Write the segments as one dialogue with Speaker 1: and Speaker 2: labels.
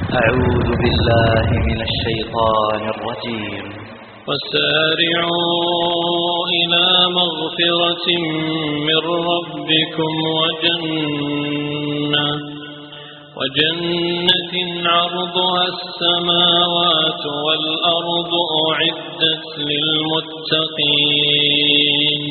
Speaker 1: أعوذ بالله من الشيطان الرجيم
Speaker 2: وسارعوا إلى مغفرة من ربكم وجنة وجنة عرضها السماوات والأرض أعدت للمتقين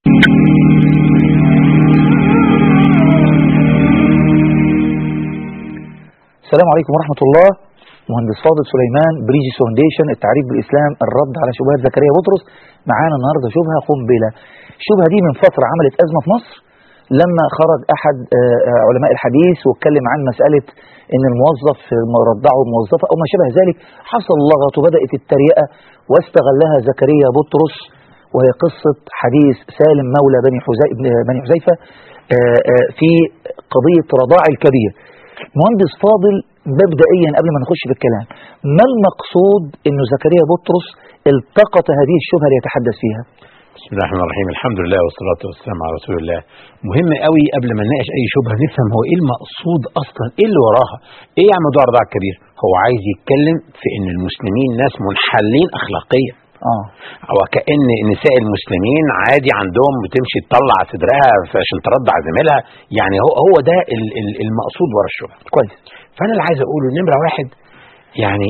Speaker 3: السلام عليكم ورحمة الله مهندس فاضل سليمان بريجي فاونديشن التعريف بالإسلام الرد على شبهات زكريا بطرس معانا النهاردة شبهة قنبلة الشبهة دي من فترة عملت أزمة في مصر لما خرج أحد آه، آه، علماء الحديث واتكلم عن مسألة إن الموظف رضعه الموظفة أو ما شابه ذلك حصل لغط وبدأت التريقة واستغلها زكريا بطرس وهي قصة حديث سالم مولى بني حزي- بني حذيفة آه، آه، في قضية رضاع الكبير مهندس فاضل مبدئيا قبل ما نخش في الكلام ما المقصود انه زكريا بطرس التقط هذه الشبهه ليتحدث فيها
Speaker 4: بسم الله الرحمن الرحيم الحمد لله والصلاة والسلام على رسول الله مهم قوي قبل ما نناقش اي شبهه نفهم هو ايه المقصود اصلا ايه اللي وراها ايه يا عم موضوع الرضاعه الكبير هو عايز يتكلم في ان المسلمين ناس منحلين اخلاقيا
Speaker 3: اه
Speaker 4: هو كان نساء المسلمين عادي عندهم بتمشي تطلع صدرها عشان ترضع زميلها يعني هو هو ده ال- ال- المقصود ورا الشبهه
Speaker 3: كويس
Speaker 4: فانا اللي عايز اقوله نمره واحد يعني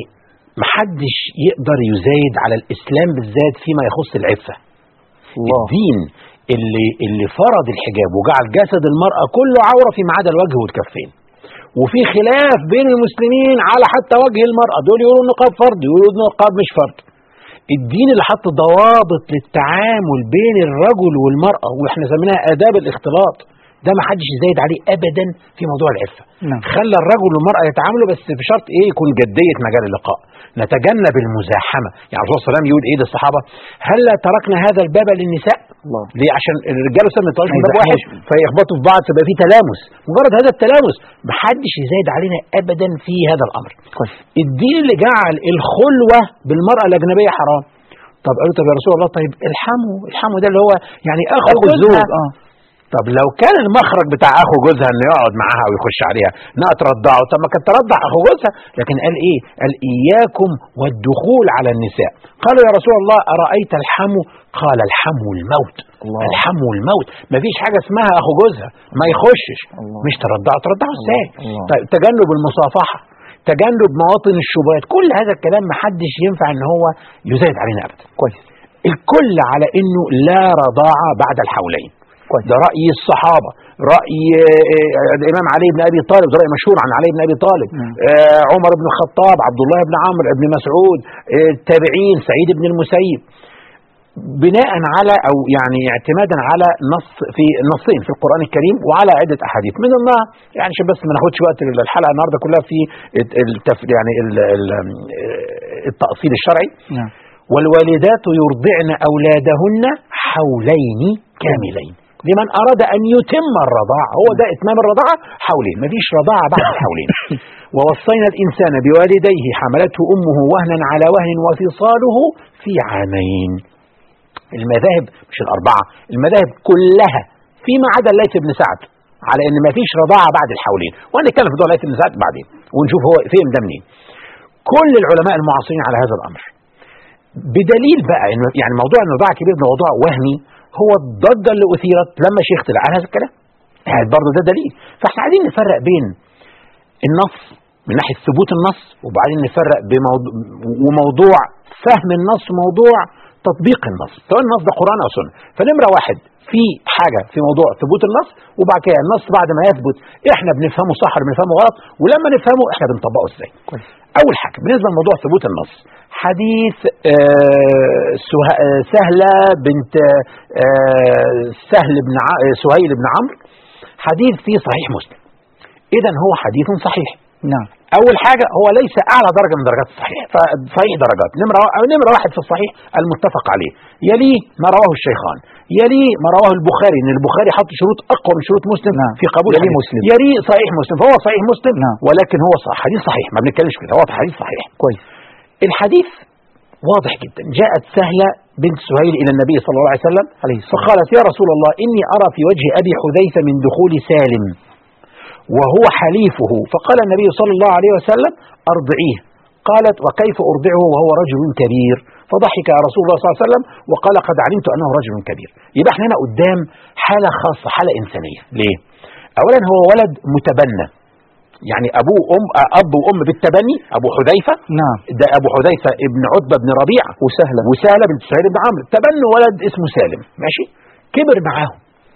Speaker 4: محدش يقدر يزايد على الاسلام بالذات فيما يخص العفه
Speaker 3: الله
Speaker 4: الدين اللي اللي فرض الحجاب وجعل جسد المرأة كله عورة فيما عدا الوجه والكفين وفي خلاف بين المسلمين على حتى وجه المرأة دول يقولوا النقاب فرض يقولوا النقاب مش فرض الدين اللي حط ضوابط للتعامل بين الرجل والمرأة واحنا سميناها آداب الاختلاط ده ما حدش يزايد عليه ابدا في موضوع العفه
Speaker 3: نعم.
Speaker 4: خلى الرجل والمراه يتعاملوا بس بشرط ايه يكون جديه مجال اللقاء نتجنب المزاحمه يعني الرسول صلى الله عليه وسلم يقول ايه للصحابه هلا تركنا هذا الباب للنساء
Speaker 3: الله
Speaker 4: ليه عشان الرجاله والستات ما يطلعوش
Speaker 3: ما
Speaker 4: من باب واحد
Speaker 3: يزحموش.
Speaker 4: فيخبطوا في بعض فيبقى في تلامس مجرد هذا التلامس محدش يزايد علينا ابدا في هذا الامر
Speaker 3: كويس
Speaker 4: الدين اللي جعل الخلوه بالمراه الاجنبيه حرام طب قالوا طب يا رسول الله طيب الحموا الحموا ده اللي هو يعني اخو
Speaker 3: اخو
Speaker 4: جوزها
Speaker 3: الزوج اه
Speaker 4: طب لو كان المخرج بتاع اخو جوزها انه يقعد معاها ويخش عليها انها ترضعه طب ما كانت ترضع اخو جوزها لكن قال ايه قال اياكم والدخول على النساء قالوا يا رسول الله ارايت الحمو قال الحمو الموت
Speaker 3: الله.
Speaker 4: الحمو الموت ما فيش حاجه اسمها اخو جوزها ما يخشش
Speaker 3: الله.
Speaker 4: مش ترضعه ترضعه ازاي
Speaker 3: الله.
Speaker 4: طيب تجنب المصافحه تجنب مواطن الشبهات كل هذا الكلام ما حدش ينفع ان هو يزايد علينا ابدا
Speaker 3: كويس
Speaker 4: الكل على انه لا رضاعه بعد الحولين
Speaker 3: كويس
Speaker 4: ده رأي الصحابة رأي آه، آه، الإمام علي بن أبي طالب ده رأي مشهور عن علي بن أبي طالب
Speaker 3: نعم.
Speaker 4: آه، عمر بن الخطاب عبد الله بن عمرو بن مسعود آه، التابعين سعيد بن المسيب بناء على او يعني اعتمادا على نص في نصين في القران الكريم وعلى عده احاديث من ضمنها يعني عشان بس ما ناخدش وقت الحلقه النهارده كلها في التف يعني ال- ال- التاصيل الشرعي
Speaker 3: نعم
Speaker 4: والوالدات يرضعن أولادهن حولين كاملين لمن أراد أن يتم الرضاعة هو ده إتمام الرضاعة حولين مفيش رضاعة بعد الحولين ووصينا الإنسان بوالديه حملته أمه وهنا على وهن وفصاله في عامين المذاهب مش الأربعة المذاهب كلها فيما عدا الليث بن سعد على ان مفيش رضاعه بعد الحولين وهنتكلم في موضوع الليث بن سعد بعدين ونشوف هو فين ده منين كل العلماء المعاصرين على هذا الامر بدليل بقى انه يعني موضوع ان الرضاعه كبير ده موضوع وهمي هو الضجه اللي اثيرت لما شيخ طلع على هذا الكلام يعني برضه ده دليل فاحنا عايزين نفرق بين النص من ناحيه ثبوت النص وبعدين نفرق بموضوع وموضوع فهم النص وموضوع تطبيق النص سواء النص ده قران او سنه فنمره واحد في حاجه في موضوع ثبوت النص وبعد كده النص بعد ما يثبت احنا بنفهمه صح ولا بنفهمه غلط ولما نفهمه احنا بنطبقه ازاي
Speaker 3: كويس
Speaker 4: اول حاجه بالنسبه لموضوع ثبوت النص حديث آه، سه- آه، سهله بنت آه، سهل بن ع- آه، سهيل بن عمرو حديث في صحيح مسلم اذا هو حديث صحيح
Speaker 3: نعم
Speaker 4: اول حاجه هو ليس اعلى درجه من درجات الصحيح فصحيح درجات نمره أو نمره واحد في الصحيح المتفق عليه يليه ما رواه الشيخان يليه ما رواه البخاري ان البخاري حط شروط اقوى من شروط مسلم
Speaker 3: نعم.
Speaker 4: في قبول
Speaker 3: يليه
Speaker 4: الحديث.
Speaker 3: مسلم.
Speaker 4: يليه صحيح مسلم فهو صحيح مسلم
Speaker 3: نعم.
Speaker 4: ولكن هو صح حديث صحيح ما بنتكلمش كده هو حديث صحيح
Speaker 3: كويس
Speaker 4: الحديث واضح جدا جاءت سهلة بنت سهيل إلى النبي صلى الله عليه وسلم
Speaker 3: عليه الصلاة
Speaker 4: فقالت يا رسول الله إني أرى في وجه أبي حذيفة من دخول سالم وهو حليفه فقال النبي صلى الله عليه وسلم أرضعيه قالت وكيف أرضعه وهو رجل كبير فضحك يا رسول الله صلى الله عليه وسلم وقال قد علمت أنه رجل كبير يبقى احنا هنا قدام حالة خاصة حالة إنسانية ليه؟ أولا هو ولد متبنى يعني أبوه أم أب وأم بالتبني أبو حذيفة
Speaker 3: نعم
Speaker 4: ده أبو حذيفة ابن عتبة بن ربيعة
Speaker 3: وسهلة
Speaker 4: وسهلة بنت سهيل بن عمرو تبنوا ولد اسمه سالم ماشي كبر معاهم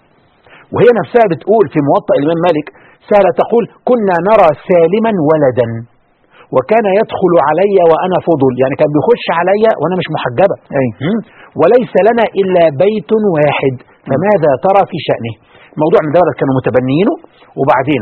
Speaker 4: وهي نفسها بتقول في موطأ الإمام مالك سهلة تقول كنا نرى سالما ولدا وكان يدخل علي وأنا فضل يعني كان بيخش عليا وأنا مش محجبة
Speaker 3: أي
Speaker 4: مم. وليس لنا إلا بيت واحد فماذا ترى في شأنه موضوع من دولة كانوا متبنيينه وبعدين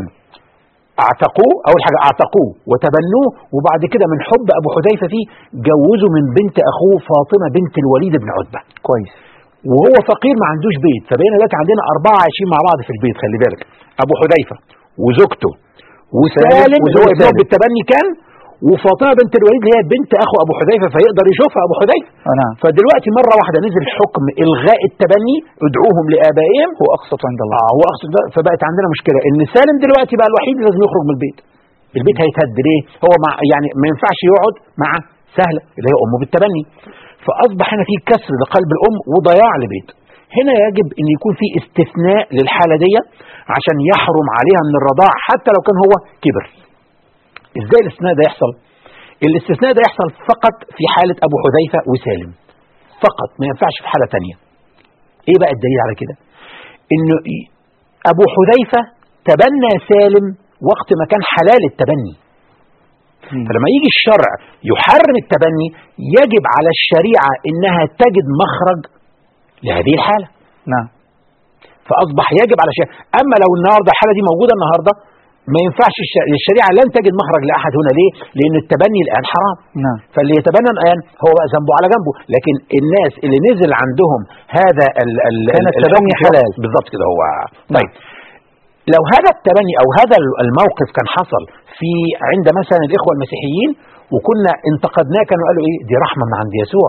Speaker 4: اعتقوه اول حاجه اعتقوه وتبنوه وبعد كده من حب ابو حذيفه فيه جوزوا من بنت اخوه فاطمه بنت الوليد بن عتبه
Speaker 3: كويس
Speaker 4: وهو فقير ما عندوش بيت فبقينا دلوقتي عندنا اربعه عايشين مع بعض في البيت خلي بالك ابو حذيفه وزوجته وسالم اللي هو
Speaker 3: وزوج
Speaker 4: ابنه
Speaker 3: سالم.
Speaker 4: بالتبني كان وفاطمه بنت الوليد اللي هي بنت اخو ابو حذيفه فيقدر يشوفها ابو حذيفه
Speaker 3: آه نعم
Speaker 4: فدلوقتي مره واحده نزل حكم الغاء التبني ادعوهم لابائهم
Speaker 3: هو أقسط عند الله
Speaker 4: اه هو اقصد ده فبقت عندنا مشكله ان سالم دلوقتي بقى الوحيد اللي لازم يخرج من البيت البيت هيتهد ليه هو مع يعني ما ينفعش يقعد مع سهله اللي هي امه بالتبني فاصبح هنا في كسر لقلب الام وضياع لبيت هنا يجب ان يكون في استثناء للحاله دي عشان يحرم عليها من الرضاع حتى لو كان هو كبر ازاي الاستثناء ده يحصل الاستثناء ده يحصل فقط في حاله ابو حذيفه وسالم فقط ما ينفعش في حاله تانية ايه بقى الدليل على كده انه ي- ابو حذيفه تبنى سالم وقت ما كان حلال التبني
Speaker 3: مم.
Speaker 4: فلما يجي الشرع يحرم التبني يجب على الشريعه انها تجد مخرج لهذه الحاله
Speaker 3: نعم
Speaker 4: فاصبح يجب على الشريعه اما لو النهارده الحاله دي موجوده النهارده ما ينفعش الش- الشريعه لن تجد مخرج لاحد هنا ليه؟ لان التبني الان حرام
Speaker 3: نعم
Speaker 4: فاللي يتبنى الان هو بقى ذنبه على جنبه لكن الناس اللي نزل عندهم هذا ال ال
Speaker 3: كان
Speaker 4: ال-
Speaker 3: التبني
Speaker 4: الحكم
Speaker 3: حلال.
Speaker 4: بالضبط كده هو طيب لو هذا التبني او هذا الموقف كان حصل في عند مثلا الاخوه المسيحيين وكنا انتقدناه كانوا قالوا ايه دي رحمه من عند يسوع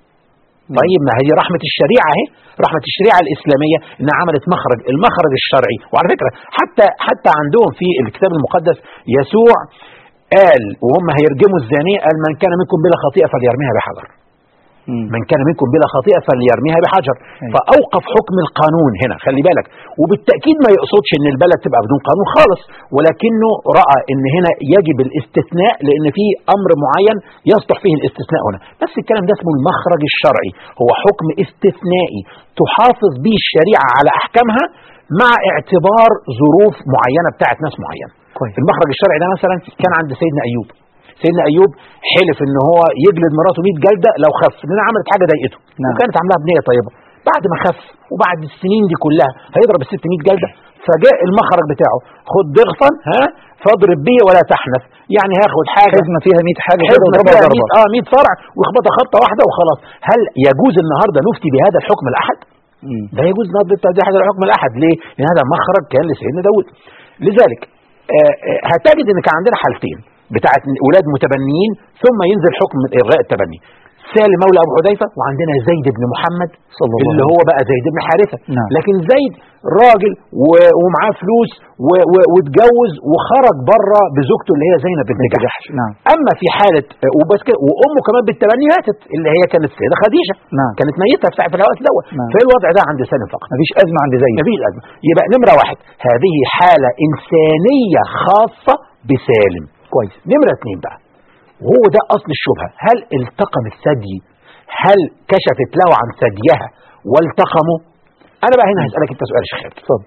Speaker 4: طيب ما هي رحمة الشريعة اهي رحمة الشريعة الإسلامية إنها عملت مخرج المخرج الشرعي وعلى فكرة حتى حتى عندهم في الكتاب المقدس يسوع قال وهم هيرجموا الزانية قال من كان منكم بلا خطيئة فليرميها بحجر
Speaker 3: مم.
Speaker 4: من كان منكم بلا خطيئة فليرميها بحجر
Speaker 3: أيوة.
Speaker 4: فأوقف حكم القانون هنا خلي بالك وبالتأكيد ما يقصدش إن البلد تبقى بدون قانون خالص ولكنه رأى إن هنا يجب الاستثناء لأن في أمر معين يصلح فيه الاستثناء هنا نفس الكلام ده اسمه المخرج الشرعي هو حكم استثنائي تحافظ به الشريعة على أحكامها مع اعتبار ظروف معينة بتاعت ناس معينة
Speaker 3: كويس
Speaker 4: المخرج الشرعي ده مثلا كان عند سيدنا ايوب سيدنا ايوب حلف ان هو يجلد مراته 100 جلده لو خف لانها عملت حاجه ضايقته
Speaker 3: نعم.
Speaker 4: وكانت عاملاها بنيه طيبه بعد ما خف وبعد السنين دي كلها هيضرب الست 100 جلده فجاء المخرج بتاعه خد ضغطا ها فاضرب به ولا تحنث يعني هاخد حاجه
Speaker 3: حزمة فيها 100 حاجة كده
Speaker 4: حزمة
Speaker 3: وضربها
Speaker 4: فيها
Speaker 3: ضربة
Speaker 4: 100 اه 100 فرع واخبطها خبطه واحده وخلاص هل يجوز النهارده نفتي بهذا الحكم الاحد
Speaker 3: مم.
Speaker 4: لا يجوز نضرب التوضيح هذا الحكم الاحد ليه؟ لان هذا مخرج كان لسيدنا داود لذلك آه، آه، هتجد ان كان عندنا حالتين بتاعت اولاد متبنيين ثم ينزل حكم من الغاء التبني سالم مولى ابو حذيفه وعندنا زيد بن محمد
Speaker 3: صلى الله
Speaker 4: اللي
Speaker 3: عليه
Speaker 4: هو بقى زيد بن حارثه
Speaker 3: نعم.
Speaker 4: لكن زيد راجل و- ومعاه فلوس و- و- واتجوز وخرج بره بزوجته اللي هي زينب بنت
Speaker 3: بنت
Speaker 4: جحش
Speaker 3: جحش نعم
Speaker 4: اما في حاله وبس كده وامه كمان بالتبني ماتت اللي هي كانت السيده خديجه
Speaker 3: نعم.
Speaker 4: كانت ميته في في الوقت دوت
Speaker 3: نعم.
Speaker 4: فايه الوضع ده عند سالم فقط
Speaker 3: مفيش أزمة عند زيد
Speaker 4: مفيش ازمه يبقى نمره واحد هذه حاله انسانيه خاصه بسالم
Speaker 3: كويس
Speaker 4: نمره اثنين بقى وهو ده اصل الشبهه هل التقم الثدي هل كشفت له عن ثديها والتقموا انا بقى هنا هسالك انت سؤال يا شيخ خالد.
Speaker 3: اتفضل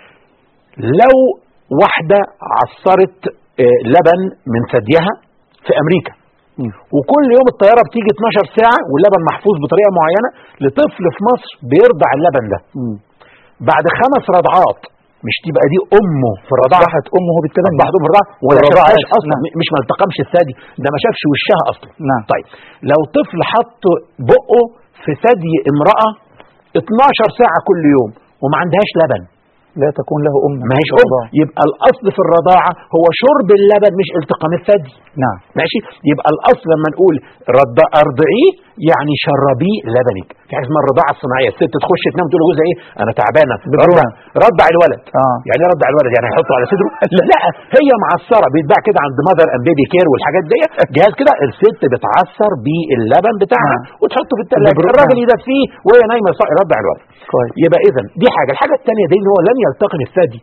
Speaker 4: لو واحده عصرت آه، لبن من ثديها في امريكا
Speaker 3: مم.
Speaker 4: وكل يوم الطياره بتيجي 12 ساعه واللبن محفوظ بطريقه معينه لطفل في مصر بيرضع اللبن ده
Speaker 3: مم.
Speaker 4: بعد خمس رضعات مش تبقى دي امه في الرضاعه
Speaker 3: أصبحت أمه بالتبني
Speaker 4: بعد في الرضاعه ولا
Speaker 3: الرضاعة
Speaker 4: شافهاش
Speaker 3: بس.
Speaker 4: اصلا
Speaker 3: نعم.
Speaker 4: مش ما التقمش الثدي ده ما شافش وشها اصلا
Speaker 3: نعم
Speaker 4: طيب لو طفل حط بقه في ثدي امراه 12 ساعه كل يوم وما عندهاش لبن
Speaker 3: لا تكون له أم
Speaker 4: ما هيش أم يبقى الأصل في الرضاعة هو شرب اللبن مش التقام الثدي
Speaker 3: نعم
Speaker 4: ماشي يبقى الأصل لما نقول رد أرضعيه يعني شربيه لبنك في حاجة اسمها الرضاعة الصناعية الست تخش تنام تقول لجوزها إيه أنا تعبانة رضع رضع الولد
Speaker 3: آه.
Speaker 4: يعني إيه رضع الولد يعني هيحطه على صدره لا, لا هي معصرة بيتباع كده عند ماذر أند بيبي كير والحاجات دي جهاز كده الست بتعصر باللبن بتاعها
Speaker 3: آه.
Speaker 4: وتحطه في الثلاجة
Speaker 3: ببرو-
Speaker 4: الراجل
Speaker 3: آه.
Speaker 4: يدفيه وهي نايمة يص- يرضع الولد
Speaker 3: كويس
Speaker 4: يبقى اذا دي حاجه الحاجه الثانيه دي ان هو لم يلتقن الثدي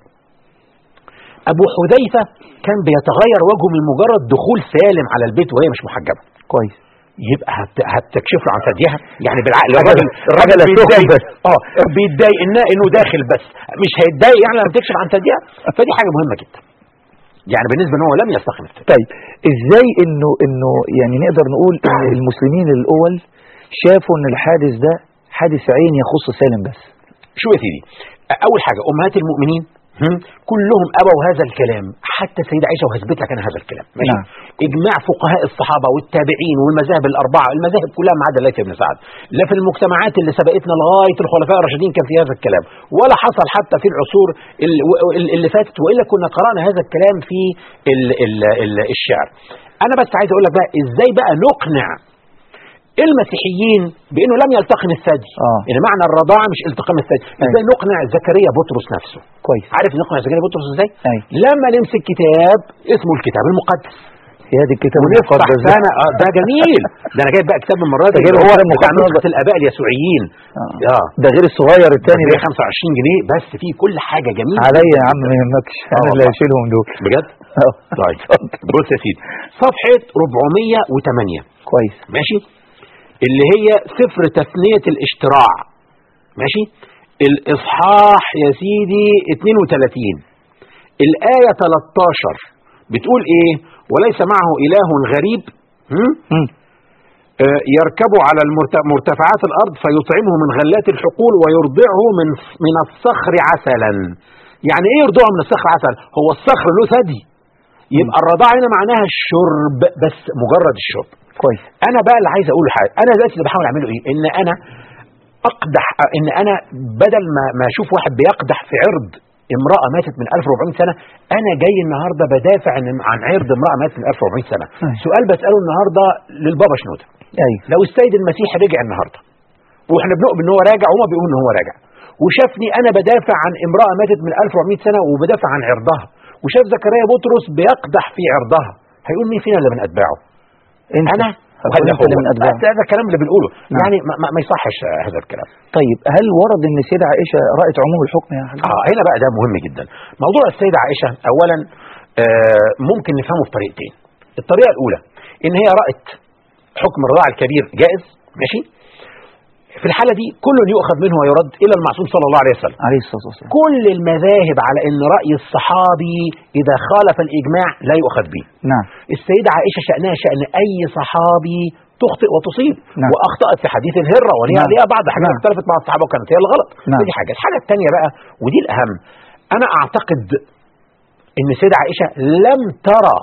Speaker 4: ابو حذيفه كان بيتغير وجهه من مجرد دخول سالم على البيت وهي مش محجبه
Speaker 3: كويس
Speaker 4: يبقى هت... هتكشف له عن ثديها يعني بالعقل
Speaker 3: حاجة-
Speaker 4: الراجل
Speaker 3: حاجة لا
Speaker 4: الراجل
Speaker 3: تخبر.
Speaker 4: بيتضايق اه بيتضايق انه انه داخل بس مش هيتضايق يعني لما تكشف عن ثديها فدي حاجه مهمه جدا يعني بالنسبه ان هو لم يلتقن الثدي
Speaker 3: طيب ازاي انه انه يعني نقدر نقول ان المسلمين الاول شافوا ان الحادث ده حادث عين يخص سالم بس
Speaker 4: شو يا سيدي اول حاجه امهات المؤمنين هم؟ كلهم ابوا هذا الكلام حتى السيده عائشه وهثبت لك انا هذا الكلام ماشي
Speaker 3: نعم.
Speaker 4: اجماع فقهاء الصحابه والتابعين والمذاهب الاربعه المذاهب كلها ما عدا الليث بن سعد لا في المجتمعات اللي سبقتنا لغايه الخلفاء الراشدين كان في هذا الكلام ولا حصل حتى في العصور ال- ال- اللي فاتت والا كنا قرانا هذا الكلام في ال ال ال الشعر انا بس عايز اقول لك بقى ازاي بقى نقنع المسيحيين بانه لم يلتقن الثدي
Speaker 3: آه.
Speaker 4: ان معنى الرضاعه مش التقام الثدي ازاي نقنع زكريا بطرس نفسه
Speaker 3: كويس
Speaker 4: عارف نقنع زكريا بطرس ازاي
Speaker 3: أي.
Speaker 4: لما نمسك كتاب اسمه الكتاب المقدس
Speaker 3: يا دي الكتاب
Speaker 4: ونفتح
Speaker 3: المقدس ده.
Speaker 4: سنه اه ده جميل ده انا جايب بقى كتاب من المرات
Speaker 3: ده جايب
Speaker 4: اللي هو
Speaker 3: الكتاب
Speaker 4: بتاع
Speaker 3: المقدس.
Speaker 4: نسخه الاباء اليسوعيين
Speaker 3: آه.
Speaker 4: اه
Speaker 3: ده غير الصغير الثاني
Speaker 4: ده
Speaker 3: ده
Speaker 4: 25 جنيه بس فيه كل حاجه جميله
Speaker 3: عليا يا عم ما يهمكش انا اللي
Speaker 4: والله.
Speaker 3: هشيلهم دول
Speaker 4: بجد
Speaker 3: آه.
Speaker 4: طيب بص يا سيدي صفحه 408
Speaker 3: كويس
Speaker 4: ماشي اللي هي سفر تثنية الاشتراع ماشي الإصحاح يا سيدي 32 الآية 13 بتقول إيه وليس معه إله غريب هم؟
Speaker 3: مم.
Speaker 4: آه، يركب على المرت- مرتفعات الأرض فيطعمه من غلات الحقول ويرضعه من من الصخر عسلا يعني إيه يرضعه من الصخر عسل هو الصخر له ثدي يبقى الرضاعة هنا معناها الشرب بس مجرد الشرب
Speaker 3: كويس
Speaker 4: انا بقى اللي عايز اقوله حاجه انا دلوقتي اللي بحاول اعمله ايه ان انا اقدح ان انا بدل ما ما اشوف واحد بيقدح في عرض امراه ماتت من 1400 سنه انا جاي النهارده بدافع عن عن عرض امراه ماتت من 1400 سنه
Speaker 3: أيوة.
Speaker 4: سؤال بساله النهارده للبابا شنوده
Speaker 3: ايوه
Speaker 4: لو السيد المسيح رجع النهارده واحنا بنؤمن ان هو راجع وهما بيقولوا ان هو راجع وشافني انا بدافع عن امراه ماتت من 1400 سنه وبدافع عن عرضها وشاف زكريا بطرس بيقدح في عرضها هيقول مين فينا اللي من اتباعه
Speaker 3: انت
Speaker 4: انا
Speaker 3: هتقول
Speaker 4: ولا
Speaker 3: انت اللي
Speaker 4: هو
Speaker 3: من اتباعه
Speaker 4: ده, ده الكلام اللي بنقوله
Speaker 3: نعم.
Speaker 4: يعني ما, ما, ما يصحش آه، هذا الكلام
Speaker 3: طيب هل ورد ان السيدة عائشة رأت عموم الحكم يا حاج
Speaker 4: اه هنا بقى ده مهم جدا موضوع السيدة عائشة اولا آه ممكن نفهمه بطريقتين الطريقة الاولى ان هي رأت حكم الرضاع الكبير جائز ماشي في الحالة دي كل يؤخذ منه ويرد الى المعصوم صلى الله عليه وسلم
Speaker 3: عليه الصلاة والسلام
Speaker 4: كل المذاهب على ان رأي الصحابي اذا خالف الاجماع لا يؤخذ به
Speaker 3: نعم
Speaker 4: السيدة عائشة شأنها شأن أي صحابي تخطئ وتصيب
Speaker 3: نعم.
Speaker 4: وأخطأت في حديث الهرة وليها
Speaker 3: نعم.
Speaker 4: ليها بعض حاجات
Speaker 3: نعم.
Speaker 4: اختلفت مع الصحابة وكانت هي الغلط
Speaker 3: نعم.
Speaker 4: دي حاجة الحاجة الثانية بقى ودي الأهم أنا أعتقد إن السيدة عائشة لم ترى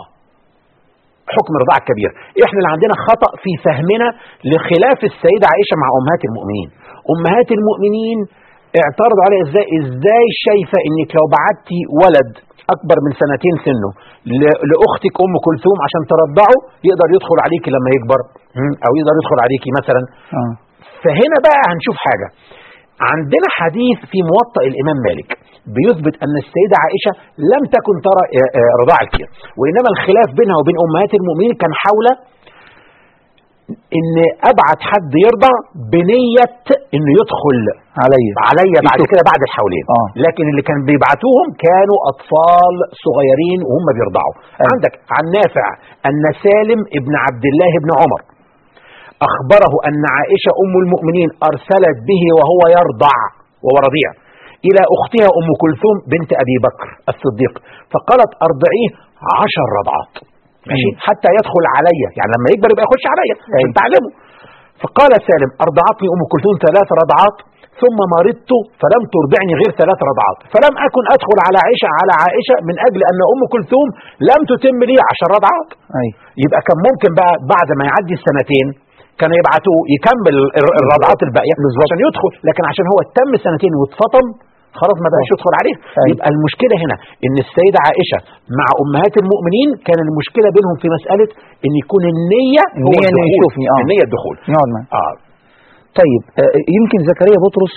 Speaker 4: حكم الرضاعة الكبير احنا اللي عندنا خطأ في فهمنا لخلاف السيدة عائشة مع أمهات المؤمنين أمهات المؤمنين اعترضوا عليها ازاي ازاي شايفة انك لو بعتي ولد اكبر من سنتين سنه ل- لاختك ام كلثوم عشان ترضعه يقدر يدخل عليكي لما يكبر هم؟ او يقدر يدخل عليكي مثلا
Speaker 3: اه
Speaker 4: فهنا بقى هنشوف حاجة عندنا حديث في موطأ الإمام مالك بيثبت أن السيدة عائشة لم تكن ترى آه، آه، رضاع الكير وإنما الخلاف بينها وبين أمهات المؤمنين كان حول إن أبعت حد يرضع بنية إنه يدخل
Speaker 3: عليا
Speaker 4: عليا بعد
Speaker 3: يشوف.
Speaker 4: كده بعد الحولين
Speaker 3: آه.
Speaker 4: لكن اللي كان بيبعتوهم كانوا أطفال صغيرين وهم بيرضعوا
Speaker 3: أيوة.
Speaker 4: عندك عن نافع أن سالم ابن عبد الله بن عمر أخبره أن عائشة أم المؤمنين أرسلت به وهو يرضع وهو رضيع إلى أختها أم كلثوم بنت أبي بكر الصديق فقالت أرضعيه عشر رضعات ماشي
Speaker 3: مم.
Speaker 4: حتى يدخل علي يعني لما يكبر يبقى يخش عليا عشان
Speaker 3: أيوة.
Speaker 4: تعلمه فقال سالم أرضعتني أم كلثوم ثلاث رضعات ثم مرضت فلم ترضعني غير ثلاث رضعات فلم أكن أدخل على عائشة على عائشة من أجل أن أم كلثوم لم تتم لي عشر رضعات
Speaker 3: ايوه
Speaker 4: يبقى كان ممكن بقى بعد ما يعدي السنتين كانوا يبعتوه يكمل الر- الرضعات الباقيه
Speaker 3: بالظبط.
Speaker 4: عشان يدخل لكن عشان هو تم سنتين واتفطم خلاص ما بقاش يدخل عليها
Speaker 3: أيوة.
Speaker 4: يبقى المشكله هنا ان السيده عائشه مع امهات المؤمنين كان المشكله بينهم في مساله ان يكون النيه هو
Speaker 3: النية إنه
Speaker 4: الدخول.
Speaker 3: يشوفني، آه.
Speaker 4: النيه الدخول
Speaker 3: يقعد معاه
Speaker 4: اه
Speaker 3: طيب آه، يمكن زكريا بطرس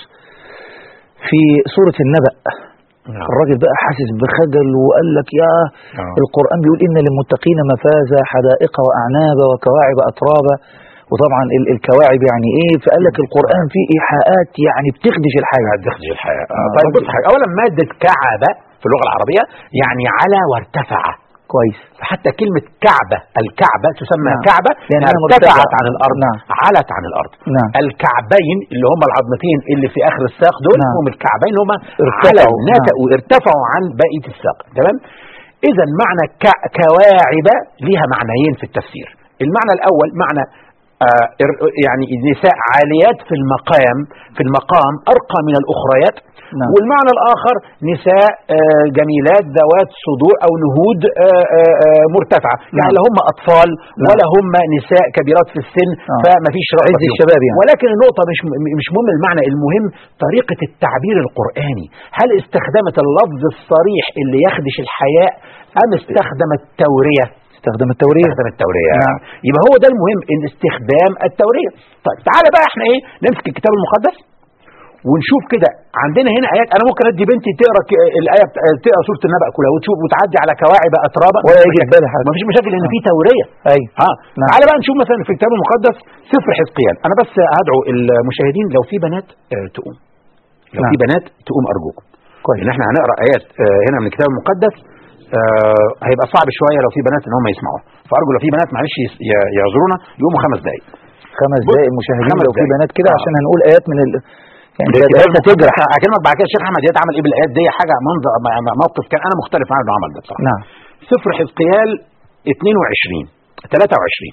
Speaker 3: في سورة النبأ
Speaker 4: نعم.
Speaker 3: الراجل بقى حاسس بخجل وقال لك يا
Speaker 4: آه.
Speaker 3: القرآن بيقول إن للمتقين مفازة حدائق وأعناب وكواعب أترابا وطبعا ال- الكواعب يعني إيه فقال لك القرآن فيه إيحاءات يعني بتخدش الحاجة
Speaker 4: هتخرج الحياه
Speaker 3: آه،
Speaker 4: آه. طيب
Speaker 3: راجل.
Speaker 4: بص حاجه اولا ماده كعبه في اللغه العربيه يعني على وارتفع
Speaker 3: كويس
Speaker 4: حتى كلمة كعبة الكعبة تسمى
Speaker 3: نعم.
Speaker 4: كعبة
Speaker 3: لأنها
Speaker 4: لأنها
Speaker 3: مرتفعة.
Speaker 4: ارتفعت عن الأرض
Speaker 3: نعم.
Speaker 4: علت عن الأرض
Speaker 3: نعم.
Speaker 4: الكعبين اللي هم العظمتين اللي في آخر الساق دول
Speaker 3: نعم.
Speaker 4: هم الكعبين هم
Speaker 3: ارتفعوا.
Speaker 4: علوا نتأوا ارتفعوا عن بقية الساق تمام إذا معنى ك- كواعب ليها معنيين في التفسير المعنى الأول معنى آه ار- يعني نساء عاليات في المقام في المقام أرقى من الأخريات
Speaker 3: نعم.
Speaker 4: والمعنى الآخر نساء آه، جميلات ذوات صدور أو نهود آه، آه، آه، مرتفعة يعني
Speaker 3: نعم.
Speaker 4: لا هم أطفال ولا هم نساء كبيرات في السن
Speaker 3: آه.
Speaker 4: فما فيش رغبة
Speaker 3: عز
Speaker 4: فيهم.
Speaker 3: الشباب يعني.
Speaker 4: ولكن النقطة مش مش مهم المعنى المهم طريقة التعبير القرآني هل استخدمت اللفظ الصريح اللي يخدش الحياء أم استخدم التورية
Speaker 3: استخدم التورية
Speaker 4: استخدم التورية
Speaker 3: نعم.
Speaker 4: يبقى هو ده المهم ان استخدام التورية طيب تعالى بقى احنا ايه نمسك الكتاب المقدس ونشوف كده عندنا هنا ايات انا ممكن ادي بنتي تقرا ك- الايه بت- تقرا سوره النبأ كلها وتشوف وتعدي على كواعب اترابا
Speaker 3: ولا
Speaker 4: مفيش
Speaker 3: يجي في
Speaker 4: مشاكل.
Speaker 3: بالها حاجة.
Speaker 4: مفيش مشاكل لان في توريه
Speaker 3: أيوة
Speaker 4: ها
Speaker 3: نعم.
Speaker 4: تعالى بقى نشوف مثلا في الكتاب المقدس سفر حزقيال انا بس هدعو المشاهدين لو في بنات آه، تقوم لو
Speaker 3: نعم.
Speaker 4: في بنات تقوم ارجوكم
Speaker 3: كويس
Speaker 4: ان احنا هنقرا ايات آه، هنا من الكتاب المقدس آه، هيبقى صعب شويه لو في بنات ان هم يسمعوها فارجو لو في بنات معلش يس- ي- يعذرونا يقوموا خمس دقائق
Speaker 3: خمس
Speaker 4: بص،
Speaker 3: دقائق مشاهدين
Speaker 4: خمس
Speaker 3: لو في
Speaker 4: دقايق.
Speaker 3: بنات كده
Speaker 4: آه.
Speaker 3: عشان هنقول آيات من ال... يعني
Speaker 4: ده
Speaker 3: ده
Speaker 4: الكتاب
Speaker 3: آيات تجرح
Speaker 4: المقدس. هكلمك بعد كده الشيخ احمد دياب عمل ايه بالايات دي حاجه منظر م- م- موقف كان انا مختلف عن العمل ده بصراحه
Speaker 3: نعم
Speaker 4: سفر حزقيال 22 23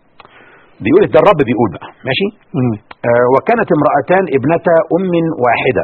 Speaker 4: بيقول ده الرب بيقول بقى ماشي
Speaker 3: مم.
Speaker 4: آه وكانت امرأتان ابنتا أم واحدة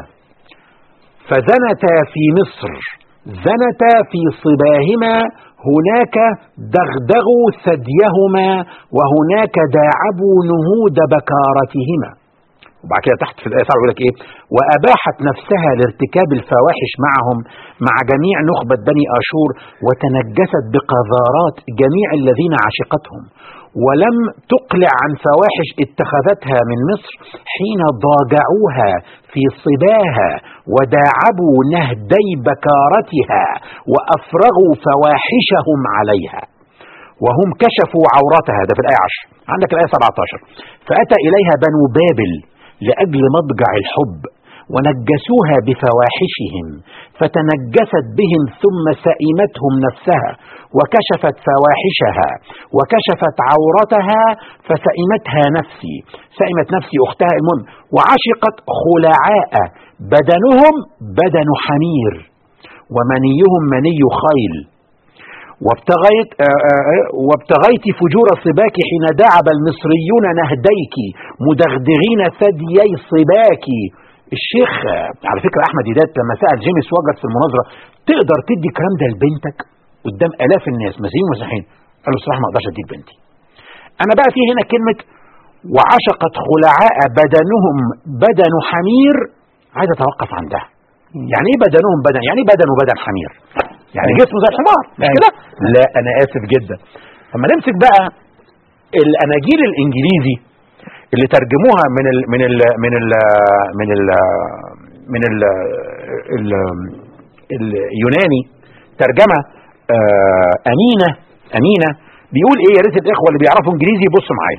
Speaker 4: فزنتا في مصر زنتا في صباهما هناك دغدغوا ثديهما وهناك داعبوا نهود بكارتهما وبعد كده تحت في الآية يقول لك إيه وأباحت نفسها لارتكاب الفواحش معهم مع جميع نخبة بني آشور وتنجست بقذارات جميع الذين عشقتهم ولم تقلع عن فواحش اتخذتها من مصر حين ضاجعوها في صباها وداعبوا نهدي بكارتها وأفرغوا فواحشهم عليها وهم كشفوا عورتها ده في الآية 10 عندك الآية 17 فأتى إليها بنو بابل لأجل مضجع الحب ونجسوها بفواحشهم فتنجست بهم ثم سئمتهم نفسها وكشفت فواحشها وكشفت عورتها فسئمتها نفسي سئمت نفسي أختها المهم وعشقت خلعاء بدنهم بدن حمير ومنيهم مني خيل وابتغيت آآ آآ وابتغيت فجور صباك حين دعب المصريون نهديك مدغدغين ثديي صباك الشيخ آه، على فكرة أحمد إيدات لما سأل جيمس وجد في المناظرة تقدر تدي الكلام ده لبنتك قدام آلاف الناس مسيحيين ومسيحيين قال له الصراحة ما أقدرش أديك بنتي أنا بقى في هنا كلمة وعشقت خلعاء بدنهم بدن حمير عايز أتوقف عندها يعني ايه بدنهم بدن يعني ايه بدن وبدن حمير يعني
Speaker 3: أيوة.
Speaker 4: جسمه زي الحمار مش
Speaker 3: أيوة.
Speaker 4: كده لا انا اسف جدا اما نمسك بقى الاناجيل الانجليزي اللي ترجموها من ال من ال من ال من ال من ال ال اليوناني ترجمه آه، امينه امينه بيقول ايه يا ريت الاخوه اللي بيعرفوا انجليزي يبصوا معايا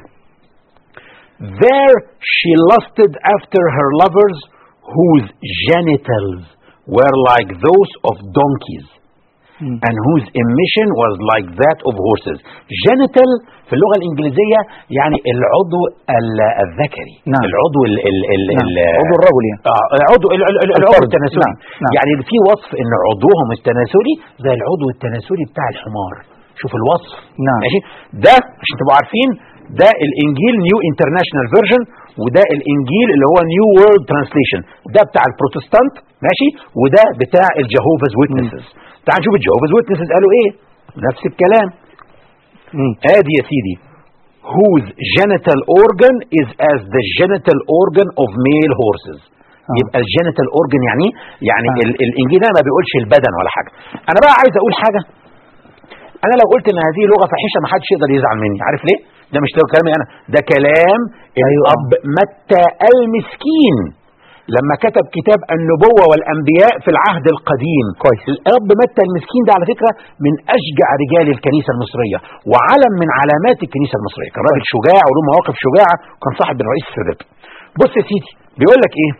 Speaker 4: There she lusted after her lovers whose genitals were like those of donkeys
Speaker 3: مم.
Speaker 4: and whose emission was like that of horses. Genital في اللغة الإنجليزية يعني العضو ال- الذكري
Speaker 3: نعم.
Speaker 4: العضو ال ال ال
Speaker 3: نعم.
Speaker 4: ال
Speaker 3: عضو الرجل يعني
Speaker 4: آه، العضو ال- ال- ال- العضو
Speaker 3: الفرد.
Speaker 4: التناسلي
Speaker 3: نعم. نعم.
Speaker 4: يعني في وصف ان عضوهم التناسلي زي العضو التناسلي بتاع الحمار شوف الوصف
Speaker 3: نعم.
Speaker 4: ماشي ده عشان تبقوا عارفين ده الانجيل نيو انترناشونال فيرجن وده الانجيل اللي هو نيو وورلد ترانسليشن ده بتاع البروتستانت ماشي وده بتاع الجهوفاز ويتنسز تعال نشوف الجهوفاز ويتنسز قالوا ايه نفس الكلام
Speaker 3: مم.
Speaker 4: ادي يا سيدي whose genital organ is as the genital organ of male horses
Speaker 3: آه.
Speaker 4: يبقى الجينيتال اورجن يعني إيه؟ يعني
Speaker 3: آه.
Speaker 4: ال- الانجيل هنا ما بيقولش البدن ولا حاجه انا بقى عايز اقول حاجه انا لو قلت ان هذه لغه فاحشه ما حدش يقدر يزعل مني عارف ليه ده مش كلامي انا ده كلام
Speaker 3: أيوة.
Speaker 4: الاب متى المسكين لما كتب كتاب النبوة والأنبياء في العهد القديم
Speaker 3: كويس.
Speaker 4: الأب متى المسكين ده على فكرة من أشجع رجال الكنيسة المصرية وعلم من علامات الكنيسة المصرية كان راجل شجاع وله مواقف شجاعة وكان صاحب من رئيس السادات بص يا سيدي بيقول لك إيه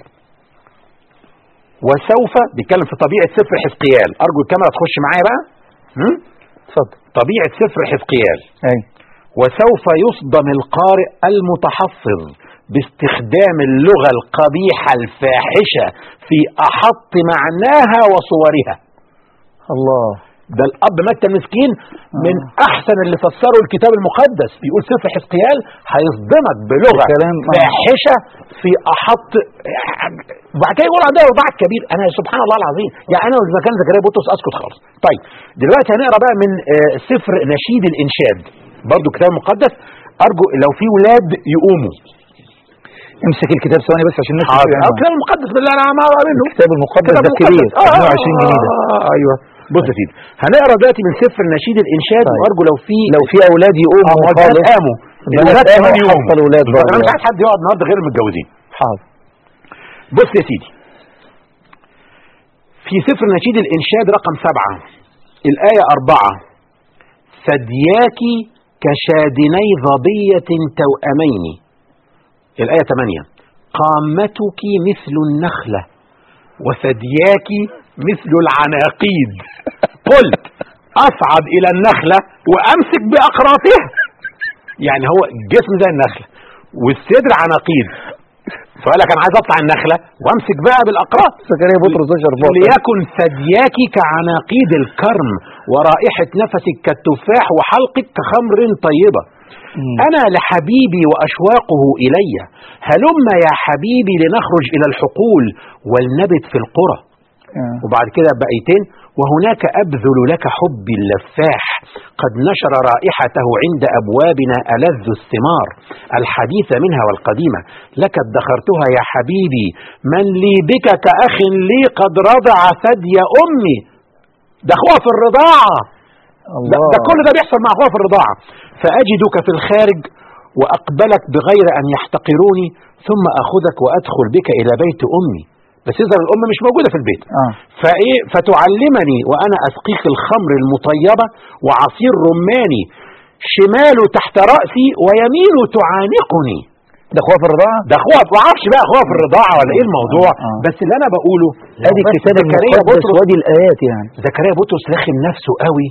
Speaker 4: وسوف بيتكلم في طبيعة سفر حزقيال أرجو الكاميرا تخش معايا بقى هم؟
Speaker 3: اتفضل
Speaker 4: طبيعة سفر حزقيال
Speaker 3: اي
Speaker 4: وسوف يصدم القارئ المتحفظ باستخدام اللغة القبيحة الفاحشة في أحط معناها وصورها
Speaker 3: الله
Speaker 4: ده الأب متى المسكين من أحسن اللي فسروا الكتاب المقدس بيقول سفر حزقيال هيصدمك بلغة
Speaker 3: الكلام- آه.
Speaker 4: فاحشة في أحط وبعد كده يقول عندها رضاع كبير أنا سبحان الله العظيم يعني أنا إذا كان زكريا بطرس أسكت خالص طيب دلوقتي هنقرا بقى من آه، سفر نشيد الإنشاد برضو كتاب مقدس أرجو لو في ولاد يقوموا
Speaker 3: امسك الكتاب ثواني بس عشان الناس
Speaker 4: حاضر
Speaker 3: تشوف يعني.
Speaker 4: أو الكتاب المقدس بالله أنا ما أقرأ منه
Speaker 3: الكتاب المقدس
Speaker 4: كتاب
Speaker 3: ده كبير
Speaker 4: مقدس. آه،
Speaker 3: 120 جنيه ده
Speaker 4: آه، ايوه بص يا سيدي هنقرا دلوقتي من سفر نشيد الانشاد
Speaker 3: طيب.
Speaker 4: وارجو لو في
Speaker 3: لو في اولاد يقوموا
Speaker 4: آه، البنات
Speaker 3: خالص
Speaker 4: قاموا
Speaker 3: البنات
Speaker 4: الولاد
Speaker 3: قاموا
Speaker 4: كمان يقوموا
Speaker 3: حتى الولاد
Speaker 4: انا مش
Speaker 3: برضه.
Speaker 4: عايز حد يقعد النهارده غير المتجوزين
Speaker 3: حاضر
Speaker 4: بص يا سيدي في سفر نشيد الانشاد رقم سبعة الآية أربعة ثدياك كشادني ظبية توأمين الآية ثمانية قامتك مثل النخلة وثدياك مثل العناقيد قلت أصعد إلى النخلة وأمسك بأقراطها يعني هو الجسم زي النخلة والصدر عناقيد فقال لك انا عايز اطلع النخله وامسك بقى بالاقراط
Speaker 3: زكريا بطرس ده شربات
Speaker 4: ليكن ثدياك كعناقيد الكرم ورائحة نفسك كالتفاح وحلقك كخمر طيبة
Speaker 3: مم.
Speaker 4: أنا لحبيبي وأشواقه إلي هلم يا حبيبي لنخرج إلى الحقول ولنبت في القرى
Speaker 3: آه.
Speaker 4: وبعد كده بقيتين وهناك أبذل لك حبي اللفاح قد نشر رائحته عند أبوابنا ألذ الثمار الحديث منها والقديمة لك ادخرتها يا حبيبي من لي بك كأخ لي قد رضع ثدي أمي ده أخوها في الرضاعة ده,
Speaker 3: الله
Speaker 4: ده كل ده بيحصل مع أخوها في الرضاعة فأجدك في الخارج وأقبلك بغير أن يحتقروني ثم أخذك وأدخل بك إلى بيت أمي بس إذا الأم مش موجودة في البيت
Speaker 3: اه
Speaker 4: فايه فتعلمني وانا اسقيك الخمر المطيبه وعصير رماني شماله تحت راسي ويمينه تعانقني
Speaker 3: ده اخوها في الرضاعه
Speaker 4: ده اخوها ما اعرفش بقى اخوها في الرضاعه ولا ايه الموضوع
Speaker 3: آه.
Speaker 4: بس اللي انا بقوله
Speaker 3: ادي
Speaker 4: بس
Speaker 3: الكتاب
Speaker 4: زكريا
Speaker 3: المقدس
Speaker 4: بطرس
Speaker 3: وادي الايات يعني
Speaker 4: زكريا بطرس لاخم نفسه قوي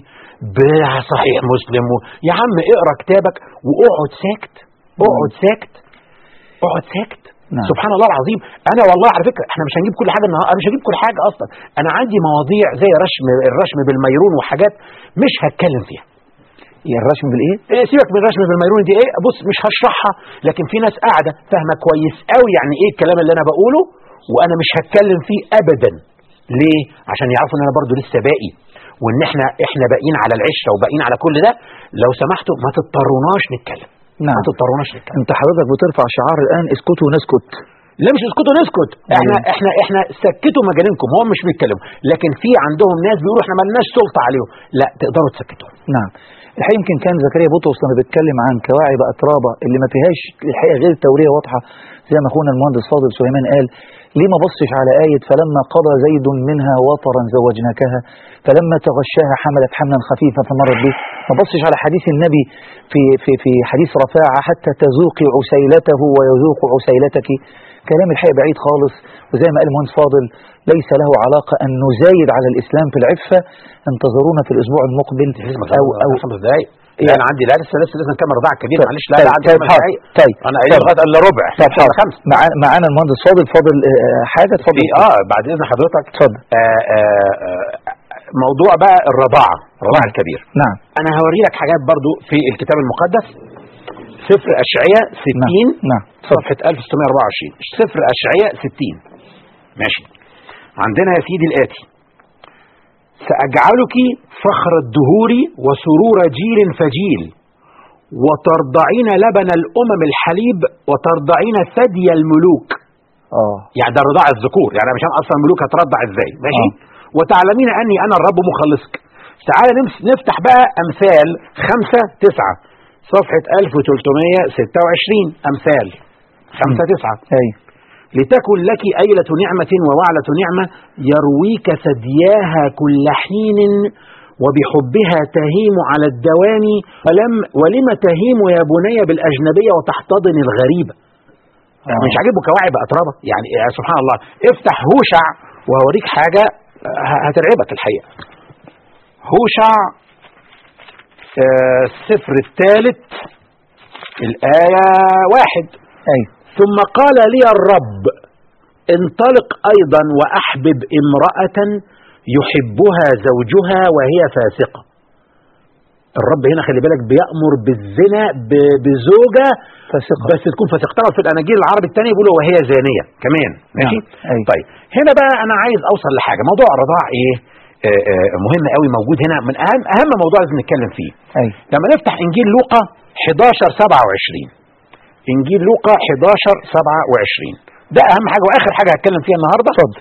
Speaker 4: بصحيح مسلم و... يا عم اقرا كتابك واقعد ساكت اقعد ساكت اقعد ساكت
Speaker 3: نعم.
Speaker 4: سبحان الله العظيم انا والله على فكره احنا مش هنجيب كل حاجه النهارده انا مش هجيب كل حاجه اصلا انا عندي مواضيع زي رشم الرشم بالميرون وحاجات مش هتكلم فيها
Speaker 3: يا الرشم بالايه
Speaker 4: إيه سيبك من الرشم بالميرون دي ايه بص مش هشرحها لكن في ناس قاعده فاهمه كويس قوي يعني ايه الكلام اللي انا بقوله وانا مش هتكلم فيه ابدا ليه عشان يعرفوا ان انا برضو لسه باقي وان احنا احنا باقيين على العشره وباقيين على كل ده لو سمحتوا ما تضطروناش نتكلم
Speaker 3: نعم
Speaker 4: ما تضطروناش نتكلم
Speaker 3: انت حضرتك بترفع شعار الان اسكتوا ونسكت
Speaker 4: لا مش اسكتوا نسكت احنا
Speaker 3: أيوة.
Speaker 4: احنا احنا سكتوا مجانينكم هم مش بيتكلموا لكن في عندهم ناس بيقولوا احنا مالناش سلطه عليهم لا تقدروا تسكتوا
Speaker 3: نعم الحقيقه يمكن كان زكريا بطرس لما بيتكلم عن كواعب اترابه اللي ما فيهاش الحقيقه غير توريه واضحه زي ما اخونا المهندس فاضل سليمان قال ليه ما بصش على آية فلما قضى زيد منها وطرا زوجناكها فلما تغشاها حملت حملا خفيفا فمرت به ما بصش على حديث النبي في في في حديث رفاعة حتى تذوقي عسيلته ويذوق عسيلتك كلام الحقيقة بعيد خالص وزي ما قال المهندس فاضل ليس له علاقة أن نزايد على الإسلام في العفة انتظرونا في الأسبوع المقبل أو أو
Speaker 4: خمس دقايق
Speaker 3: إيه؟
Speaker 4: لا انا عندي لا لسه لسه لسه نكمل رضاعه كبير
Speaker 3: طيب،
Speaker 4: معلش لا
Speaker 3: طيب،
Speaker 4: لا عندي
Speaker 3: طيب،
Speaker 4: خمس
Speaker 3: حاضر.
Speaker 4: دقايق
Speaker 3: طيب
Speaker 4: انا قايل
Speaker 3: طيب.
Speaker 4: لغايه الا ربع
Speaker 3: طب
Speaker 4: ستة
Speaker 3: حاضر
Speaker 4: إلا خمسة
Speaker 3: معانا معانا المهندس فاضل فاضل آه، حاجة اتفضل
Speaker 4: في اه بعد اذن حضرتك
Speaker 3: اتفضل
Speaker 4: آه آه آه موضوع بقى الرضاعه الرضاعه الكبير
Speaker 3: نعم
Speaker 4: انا هوري لك حاجات برضو في الكتاب المقدس سفر اشعياء 60
Speaker 3: نعم
Speaker 4: صفحه 1624 سفر اشعياء 60 ماشي عندنا يا سيدي الاتي ساجعلك فخر الدهور وسرور جيل فجيل وترضعين لبن الامم الحليب وترضعين ثدي الملوك
Speaker 3: اه
Speaker 4: يعني ده رضاع الذكور يعني عشان اصلا الملوك هترضع ازاي ماشي
Speaker 3: آه.
Speaker 4: وتعلمين اني انا الرب مخلصك تعالى نمس- نفتح بقى امثال خمسة تسعة صفحة 1326 امثال خمسة
Speaker 3: مم.
Speaker 4: تسعة
Speaker 3: ايوه
Speaker 4: لتكن لك أيلة نعمة ووعلة نعمة يرويك ثدياها كل حين وبحبها تهيم على الدوام ولم ولم تهيم يا بني بالأجنبية وتحتضن الغريبة
Speaker 3: آه.
Speaker 4: مش عاجبه كواعب أترابة يعني يا سبحان الله افتح هوشع وهوريك حاجة ه- هترعبك الحقيقة هوشع آه، السفر الثالث الآية واحد
Speaker 3: ايوه
Speaker 4: ثم قال لي الرب انطلق ايضا واحبب امراه يحبها زوجها وهي فاسقه الرب هنا خلي بالك بيامر بالزنا ب- بزوجه
Speaker 3: فاسقة.
Speaker 4: بس تكون فاسقه طبعا في الاناجيل العربي الثاني بيقولوا وهي زانيه كمان ماشي
Speaker 3: نعم. أيوة.
Speaker 4: طيب هنا بقى انا عايز اوصل لحاجه موضوع الرضاعه ايه آه، آه، مهم قوي موجود هنا من اهم اهم موضوع لازم نتكلم فيه
Speaker 3: ايوه
Speaker 4: لما نفتح انجيل لوقا 11 27 انجيل لوقا 11 27 ده اهم حاجه واخر حاجه هتكلم فيها النهارده
Speaker 3: اتفضل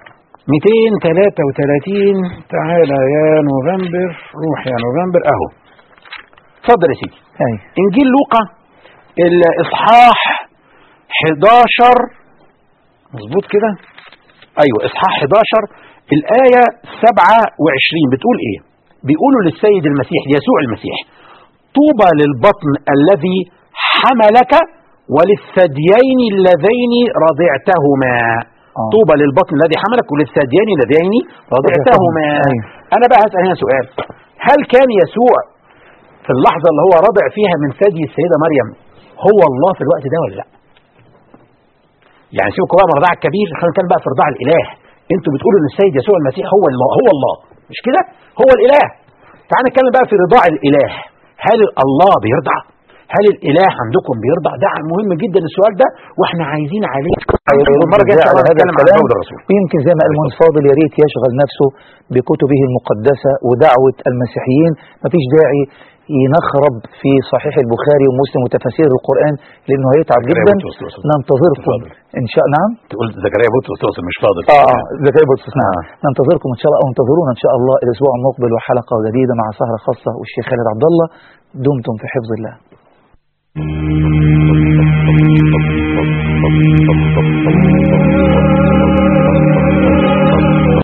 Speaker 4: 233 تعالى يا نوفمبر روح يا نوفمبر اهو اتفضل يا سيدي
Speaker 3: ايوه
Speaker 4: انجيل لوقا الاصحاح 11 مظبوط كده ايوه اصحاح 11 الايه 27 بتقول ايه بيقولوا للسيد المسيح يسوع المسيح طوبى للبطن الذي حملك وللثديين اللذين رضعتهما
Speaker 3: آه.
Speaker 4: طوبى للبطن الذي حملك وللثديين اللذين رضعتهما
Speaker 3: أيوة.
Speaker 4: انا بقى هسال هنا سؤال هل كان يسوع في اللحظه اللي هو رضع فيها من ثدي السيده مريم هو الله في الوقت ده ولا لا يعني سيبكم بقى من الرضاع الكبير خلينا نتكلم بقى في رضاع الاله انتوا بتقولوا ان السيد يسوع المسيح هو الله هو الله مش كده هو الاله تعال نتكلم بقى في رضاع الاله هل الله بيرضع هل الاله عندكم بيرضع ده مهم جدا السؤال ده واحنا عايزين عليه المره الجايه إن شاء
Speaker 3: على
Speaker 4: الله
Speaker 3: هذا
Speaker 4: نتكلم عن
Speaker 3: الكلام
Speaker 4: داود الرسول
Speaker 3: ويمكن زي ما قال المهندس فاضل يا ريت يشغل نفسه بكتبه المقدسة ودعوة المسيحيين مفيش داعي ينخرب في صحيح البخاري ومسلم وتفاسير القرآن لأنه هيتعب
Speaker 4: زكريا
Speaker 3: جدا
Speaker 4: بطرس تقصد.
Speaker 3: ننتظركم
Speaker 4: اتفضل.
Speaker 3: إن شاء نعم
Speaker 4: تقول زكريا بطرس تقصد مش فاضل
Speaker 3: اه اه زكريا بطرس نعم ننتظركم ان شاء الله او انتظرونا ان شاء الله الاسبوع المقبل وحلقه جديده مع سهره خاصه والشيخ خالد عبد الله دمتم في حفظ الله